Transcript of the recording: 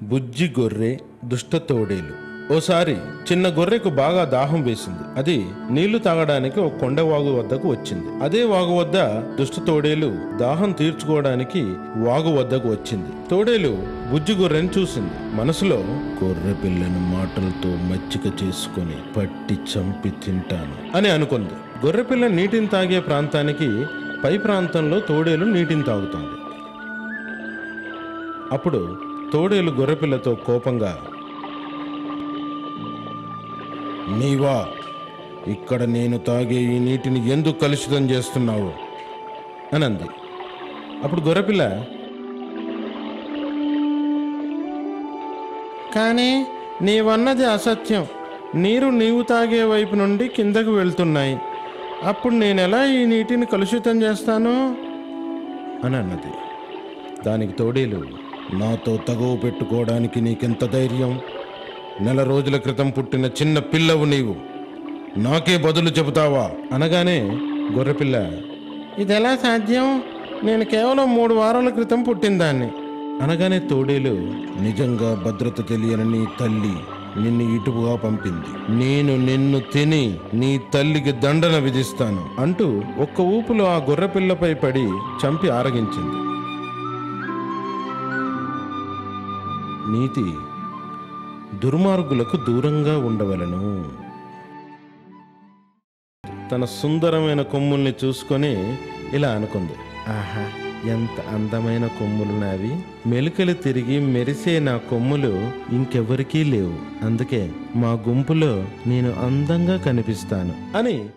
బుజ్జి గొర్రె దుష్ట తోడేలు ఓసారి చిన్న గొర్రెకు బాగా దాహం వేసింది అది నీళ్లు తాగడానికి ఒక కొండవాగు వద్దకు వచ్చింది అదే వాగు వద్ద దుష్ట తోడేలు దాహం తీర్చుకోవడానికి వాగు వద్దకు వచ్చింది తోడేలు బుజ్జి గొర్రెని చూసింది మనసులో గొర్రె పిల్లను మాటలతో మచ్చిక చేసుకొని పట్టి చంపి తింటాను అని అనుకుంది గొర్రె పిల్ల నీటిని తాగే ప్రాంతానికి పై ప్రాంతంలో తోడేలు నీటిని తాగుతుంది అప్పుడు తోడేలు గొర్రెపిల్లతో కోపంగా నీవా ఇక్కడ నేను తాగే ఈ నీటిని ఎందుకు కలుషితం చేస్తున్నావు అని అంది అప్పుడు గొర్రెపిల్ల కానీ నీవన్నది అసత్యం నీరు నీవు తాగే వైపు నుండి కిందకు వెళ్తున్నాయి అప్పుడు నేను ఎలా ఈ నీటిని కలుషితం చేస్తాను అని అన్నది దానికి తోడేలు నాతో తగువ పెట్టుకోవడానికి నీకెంత ధైర్యం నెల రోజుల క్రితం పుట్టిన చిన్న పిల్లవు నీవు నాకే బదులు చెబుతావా అనగానే గొర్రెపిల్ల ఇదెలా సాధ్యం నేను కేవలం మూడు వారాల క్రితం పుట్టిందాన్ని అనగానే తోడేలు నిజంగా భద్రత తెలియని నీ తల్లి నిన్ను ఇటుపుగా పంపింది నేను నిన్ను తిని నీ తల్లికి దండన విధిస్తాను అంటూ ఒక్క ఊపులో ఆ గొర్రెపిల్లపై పడి చంపి ఆరగించింది నీతి దుర్మార్గులకు దూరంగా ఉండవలను తన సుందరమైన కొమ్ముల్ని చూసుకొని ఇలా అనుకుంది ఆహా ఎంత అందమైన కొమ్ములు నావి మెలికలు తిరిగి మెరిసే నా కొమ్ములు ఇంకెవరికీ లేవు అందుకే మా గుంపులో నేను అందంగా కనిపిస్తాను అని